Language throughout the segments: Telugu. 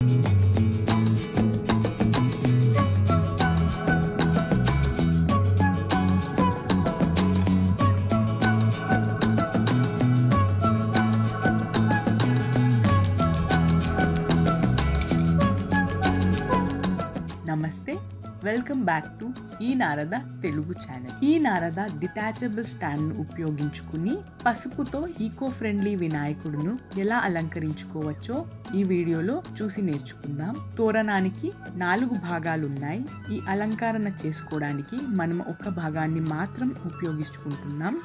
నమస్తే వెల్కమ్ బ్యాక్ టు ఈ నారద తెలుగు ఛానల్ ఈ నారద డిటాచబుల్ స్టాండ్ ను ఉపయోగించుకుని పసుపుతో ఈకో ఫ్రెండ్లీ వినాయకుడును ఎలా అలంకరించుకోవచ్చో ఈ వీడియోలో చూసి నేర్చుకుందాం తోరణానికి నాలుగు భాగాలు ఉన్నాయి ఈ అలంకరణ చేసుకోవడానికి మనం ఒక భాగాన్ని మాత్రం ఉపయోగించుకుంటున్నాం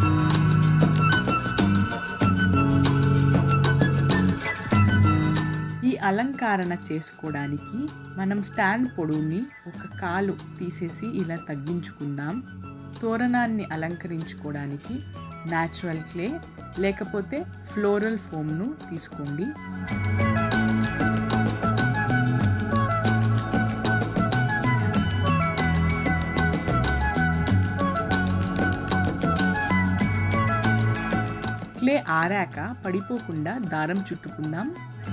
ఈ అలంకరణ చేసుకోవడానికి మనం స్టాండ్ పొడవుని ఒక కాలు తీసేసి ఇలా తగ్గించుకుందాం తోరణాన్ని అలంకరించుకోవడానికి న్యాచురల్ క్లే లేకపోతే ఫ్లోరల్ ఫోమ్ను తీసుకోండి క్లే ఆరాక పడిపోకుండా దారం చుట్టుకుందాం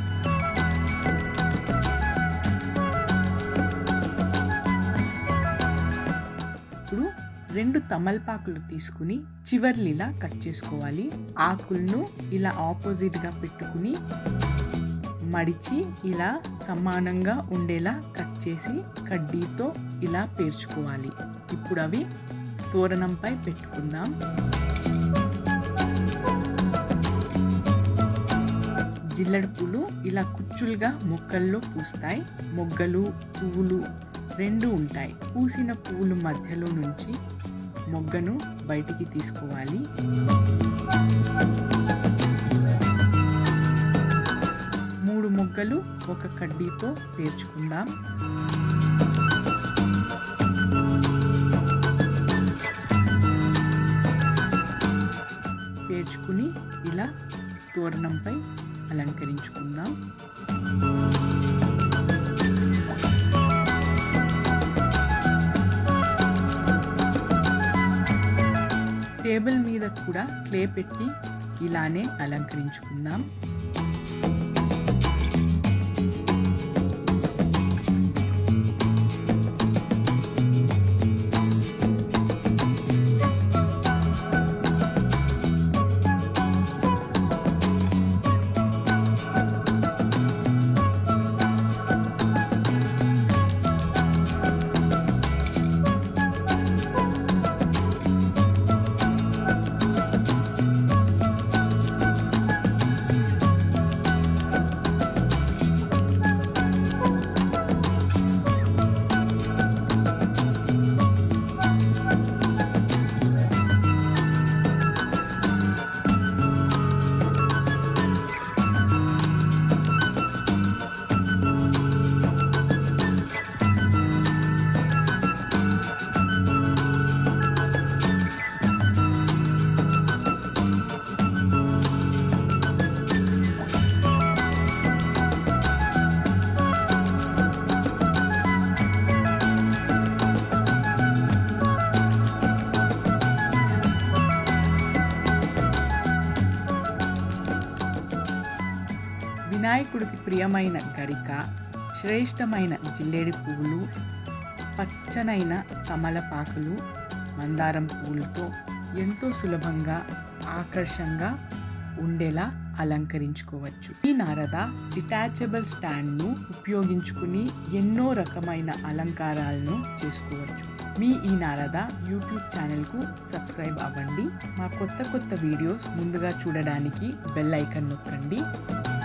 ఇప్పుడు రెండు తమలపాకులు తీసుకుని చివర్లు ఇలా కట్ చేసుకోవాలి ఆకులను ఇలా ఆపోజిట్గా పెట్టుకుని మడిచి ఇలా సమానంగా ఉండేలా కట్ చేసి కడ్డీతో ఇలా పేర్చుకోవాలి ఇప్పుడు అవి తోరణంపై పెట్టుకుందాం జిల్లెడ పూలు ఇలా కుచ్చులుగా మొక్కల్లో పూస్తాయి మొగ్గలు పువ్వులు రెండు ఉంటాయి పూసిన పువ్వుల మధ్యలో నుంచి మొగ్గను బయటికి తీసుకోవాలి మూడు మొగ్గలు ఒక కడ్డీతో పేర్చుకుందాం పేర్చుకుని ఇలా తోరణంపై అలంకరించుకుందాం టేబుల్ మీద కూడా క్లే పెట్టి ఇలానే అలంకరించుకుందాం వినాయకుడికి ప్రియమైన గరిక శ్రేష్టమైన జిల్లేడి పువ్వులు పచ్చనైన తమలపాకులు మందారం పువ్వులతో ఎంతో సులభంగా ఆకర్షంగా ఉండేలా అలంకరించుకోవచ్చు ఈ నారద డిటాచబుల్ స్టాండ్ను ఉపయోగించుకుని ఎన్నో రకమైన అలంకారాలను చేసుకోవచ్చు మీ ఈ నారద యూట్యూబ్ ఛానల్కు సబ్స్క్రైబ్ అవ్వండి మా కొత్త కొత్త వీడియోస్ ముందుగా చూడడానికి బెల్ ఐకన్ నొక్కండి